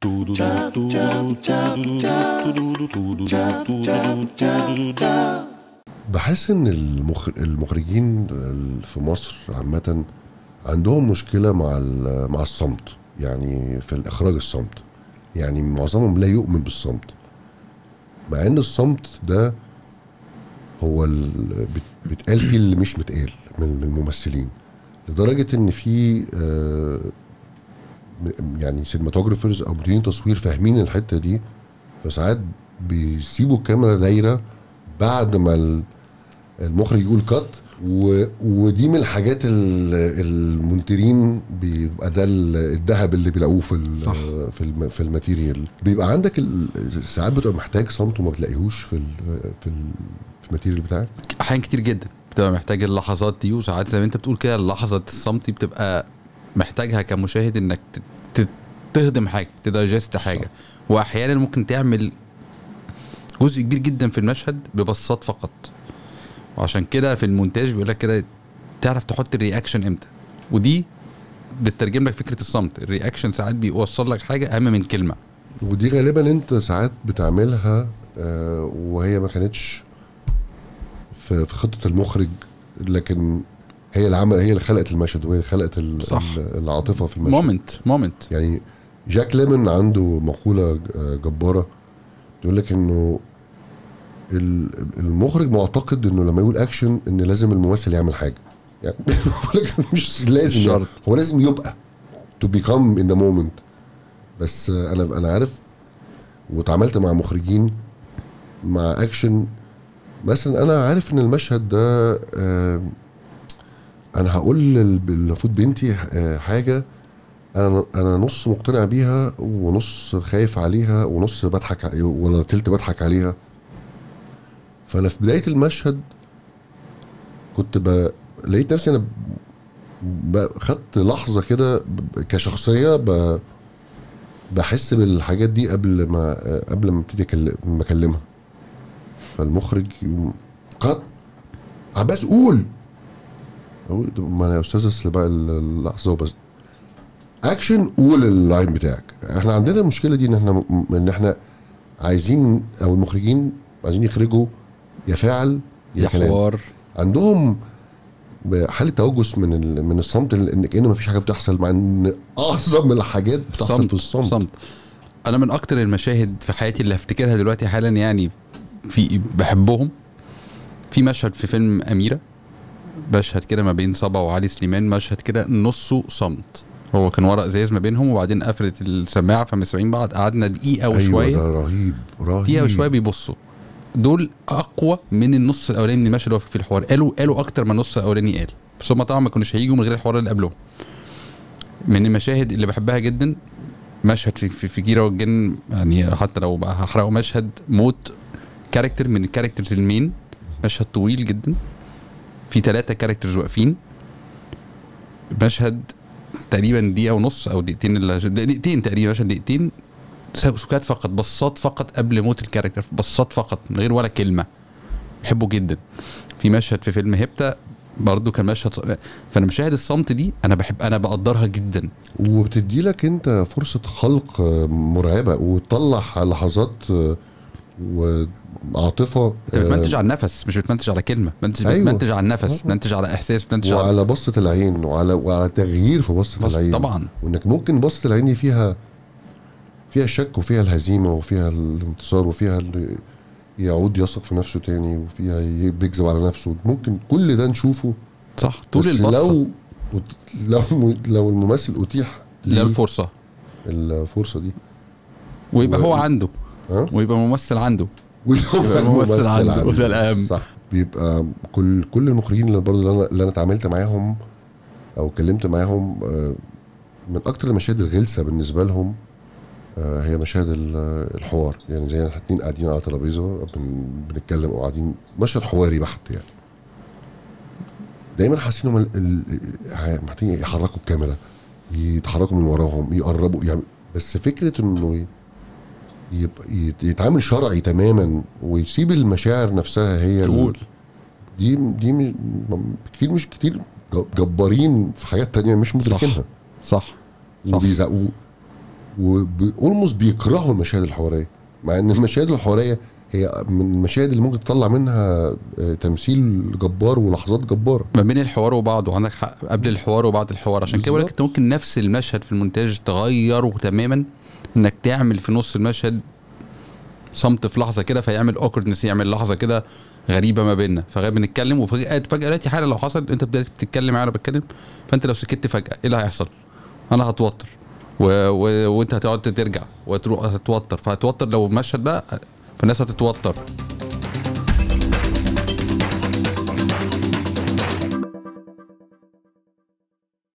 بحس ان المخ... المخرجين في مصر عامة عندهم مشكلة مع ال... مع الصمت يعني في الاخراج الصمت يعني معظمهم لا يؤمن بالصمت مع ان الصمت ده هو ال... بت... بيتقال فيه اللي مش متقال من من الممثلين لدرجة ان في آه، م- يعني سينماتوجرافرز او مديرين تصوير فاهمين الحتة دي فساعات بيسيبوا الكاميرا دايرة بعد ما ال- المخرج يقول كات و... ودي من الحاجات ال- المنترين بيبقى ده ال- الذهب اللي بيلاقوه في ال... صح. في الم... في الماتيريال بيبقى عندك ال... ساعات بتبقى محتاج صمت وما بتلاقيهوش في ال... في ال... في الماتيريال بتاعك احيان كتير جدا بتبقى محتاج اللحظات دي وساعات زي ما انت بتقول كده لحظه الصمت دي بتبقى محتاجها كمشاهد انك ت- ت- تهضم حاجه تدايجست حاجه واحيانا ممكن تعمل جزء كبير جدا في المشهد ببصات فقط وعشان كده في المونتاج بيقول لك كده تعرف تحط الرياكشن امتى ودي بتترجم لك فكره الصمت الرياكشن ساعات بيوصل لك حاجه اهم من كلمه ودي غالبا انت ساعات بتعملها آه، وهي ما كانتش في في خطه المخرج لكن هي اللي عمل هي اللي خلقت المشهد وهي اللي خلقت ال- صح. ال- العاطفه في المشهد مومنت مومنت يعني جاك ليمون عنده مقوله آه، جباره يقول لك انه ال- المخرج معتقد انه لما يقول اكشن ان لازم الممثل يعمل حاجه يعني بيقول لك مش لازم مش يعني شرط. هو لازم يبقى to become in the moment بس آه، انا انا عارف واتعاملت مع مخرجين مع اكشن مثلا انا عارف ان المشهد ده آه، انا هقول لل- المفروض بنتي آه، حاجه انا انا نص مقتنع بيها ونص خايف عليها ونص بضحك ع- ولا تلت بضحك عليها فانا في بدايه المشهد كنت ب... لقيت نفسي انا ب... خدت لحظه كده ب- كشخصيه ب... بحس بالحاجات دي قبل ما قبل ما ابتدي أكل- ما اكلمها فالمخرج يقوم قط عباس قول اقول طب ما انا يا استاذ اصل بقى اللحظه وبس اكشن قول اللاين بتاعك احنا عندنا المشكله دي ان احنا م- ان احنا عايزين او المخرجين عايزين يخرجوا يا فاعل يا يا كلام حوار عندهم حاله توجس من ال- من الصمت ان كأن مفيش حاجه بتحصل مع ان اعظم الحاجات بتحصل في الصمت صمت انا من اكتر المشاهد في حياتي اللي هفتكرها دلوقتي حالا يعني في بحبهم في مشهد في فيلم اميره مشهد كده ما بين صبا وعلي سليمان مشهد كده نصه صمت هو كان ورق ازاز ما بينهم وبعدين قفلت السماعه فمش سامعين بعض قعدنا دقيقه ايوه وشويه ده رهيب رهيب دقيقه وشويه بيبصوا دول اقوى من النص الاولاني من المشهد اللي هو فيه الحوار قالوا قالوا اكتر من النص الاولاني قال بس هم طبعا ما كانوش هيجوا من غير الحوار اللي قبلهم من المشاهد اللي بحبها جدا مشهد في في, في كيرة والجن يعني حتى لو بقى هحرقه مشهد موت كاركتر من الكاركترز المين مشهد طويل جدا في ثلاثة كاركترز واقفين مشهد تقريبا دقيقة ونص أو دقيقتين إلا دقيقتين تقريبا مشهد دقيقتين سكات فقط بصات فقط قبل موت الكاركتر بصات فقط من غير ولا كلمة بحبه جدا في مشهد في فيلم هيبتا برضه كان مشهد فانا مشاهد الصمت دي انا بحب انا بقدرها جدا وبتدي لك انت فرصه خلق آه، مرعبه وتطلع لحظات آه، وعاطفه انت بتمنتج على النفس مش بتمنتج على كلمه بتمنتج أيوة. بتمنتج على النفس طبعا. بتمنتج على احساس بتمنتج على وعلى بصه العين وعلى وعلى تغيير في بصه بص العين طبعا وانك ممكن بصه العين دي فيها فيها الشك وفيها الهزيمه وفيها الانتصار وفيها ال- يعود يثق في نفسه تاني وفيها ي- بيكذب على نفسه ممكن كل ده نشوفه صح طول بس البصه لو لو لو الممثل اتيح لا ليه الفرصه الفرصه دي ويبقى و- هو عنده ها ويبقى ممثل عنده ويبقى الممثل عنده، ده الأهم. صح بيبقى كل كل المخرجين اللي برضه اللي انا اللي انا اتعاملت معاهم او اتكلمت معاهم آه، من اكتر المشاهد الغلسه بالنسبه لهم آه، هي مشاهد ال- الحوار يعني زي احنا اتنين قاعدين على ترابيزه بن- بنتكلم او قاعدين مشهد حواري بحت يعني دايما حاسين هم ال- ال- محتاجين يحركوا الكاميرا يتحركوا من وراهم يقربوا يعني بس فكره انه ي- يبقى يت- يتعامل شرعي تماما ويسيب المشاعر نفسها هي ال- تقول دي دي م- م- كتير مش كتير ج- جبارين في حاجات تانية مش مدركينها صح صح وبيزقوا واولموست بيكرهوا المشاهد الحواريه مع ان المشاهد الحواريه هي من المشاهد اللي ممكن تطلع منها آه، تمثيل جبار ولحظات جباره ما بين الحوار وبعضه عندك حق قبل الحوار وبعد الحوار عشان كده بقول لك بالظبط. انت ممكن نفس المشهد في المونتاج تغيره تماما انك تعمل في نص المشهد صمت في لحظه كده فيعمل اوكردنس يعمل لحظه كده غريبه ما بيننا فغير بنتكلم وفجاه فجاه دلوقتي حاله لو حصل انت بدات تتكلم معايا انا بتكلم فانت لو سكت فجاه ايه اللي هيحصل؟ انا هتوتر و... و... وانت هتقعد ترجع وتروح هتتوتر فهتوتر لو المشهد بقى فالناس هتتوتر